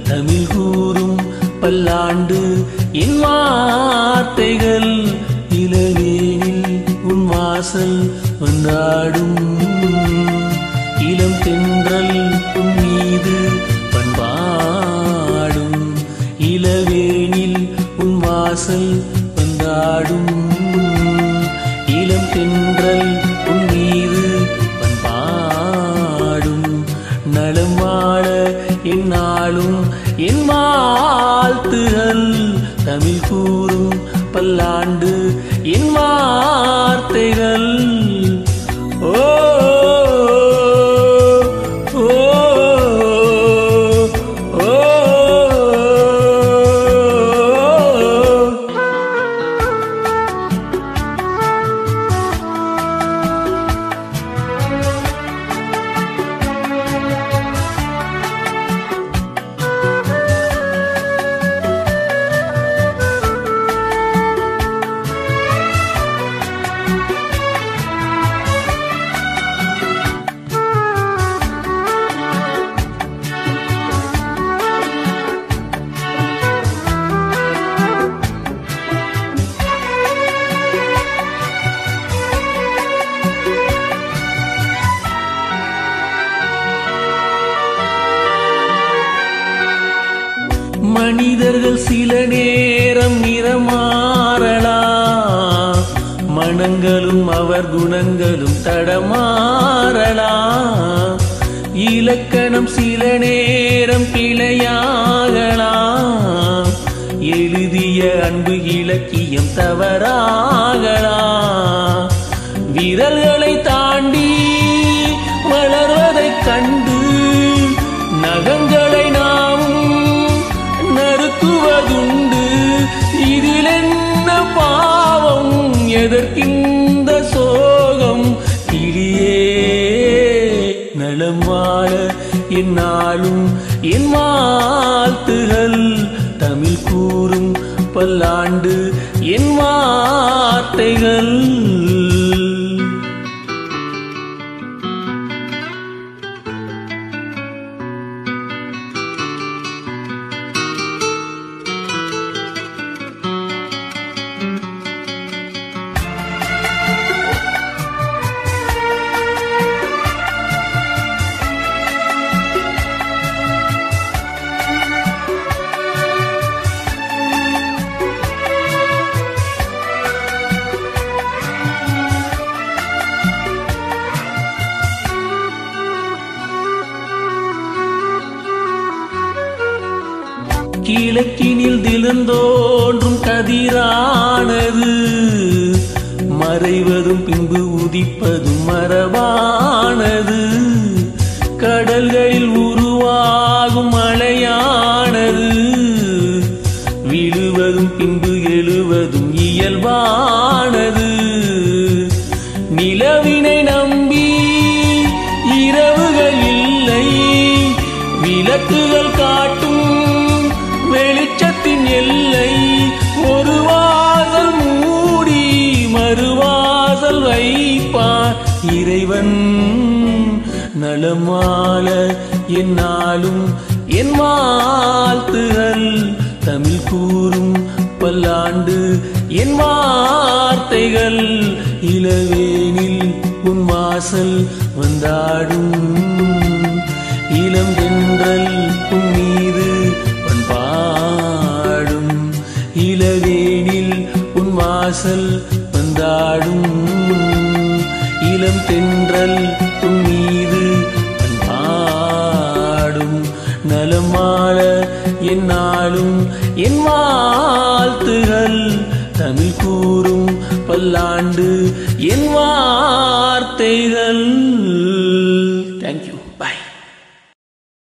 தமிழ் கூறும் பல்லாண்டு என் வார்த்தைகள் இளவேனில் உன் வாசல் வந்தாடும் இளம் தென்றல் உன் மீது பண்பாடும் இளவேனில் உன் வாசல் வந்தாடும் இளம் தென்றல் உன் மீது பண்பாடும் நலம் வாழ என்னாலும் என் வாழ்த்துகள் தமிழ் கூறும் பல்லாண்டு என் வார்த்தைகள் ஓ ஓ ஓ ஓ மனிதர்கள் சில நேரம் நிறமாறலாம் மனங்களும் அவர் குணங்களும் தடமாறலாம் இலக்கணம் சில நேரம் பிழையாகலாம் எழுதிய அன்பு இலக்கியம் தவறாகலாம் விரல்களை தாண்டி வளர்வதைக் கண்டு நகங்களை நாமும் நறுக்குவதுண்டு இதில் என்ன பாவம் எதற்கிந்த சோகம் கிளியே நலம் வாழ என்னாலும் என் வாழ்த்துகள் தமிழ் கூறும் பல்லாண்டு என் வார்த்தைகள் கிழக்கினில் தினந்தோன்றும் கதிரானது மறைவதும் பின்பு உதிப்பதும் மரபானது கடல்களில் உருவாகும் மழையானது விழுவதும் பின்பு எழுவதும் இயல்பானது நிலவினை நம்பி இரவுகள் இல்லை விளக்குகள் காட்டும் வெளிச்சத்தின் எல்லை ஒரு வாசல் மூடி மறுவாசல் வைப்பார் இறைவன் நலமால என்னாலும் என் வாழ்த்துகள் தமிழ் கூறும் பல்லாண்டு என் வார்த்தைகள் இளவேனில் உன் வாசல் வந்தாடும் இளம் தென்றல் உன் மீது பண்பாடும் இளவேனில் உன் வாசல் வந்தாடும் இளம் தென்றல் உன் மீது பண்பாடும் நலமாள என்னாலும் என் வாழ்த்துகள் தமிழ் கூறும் பல்லாண்டு என் வார்த்தைகள்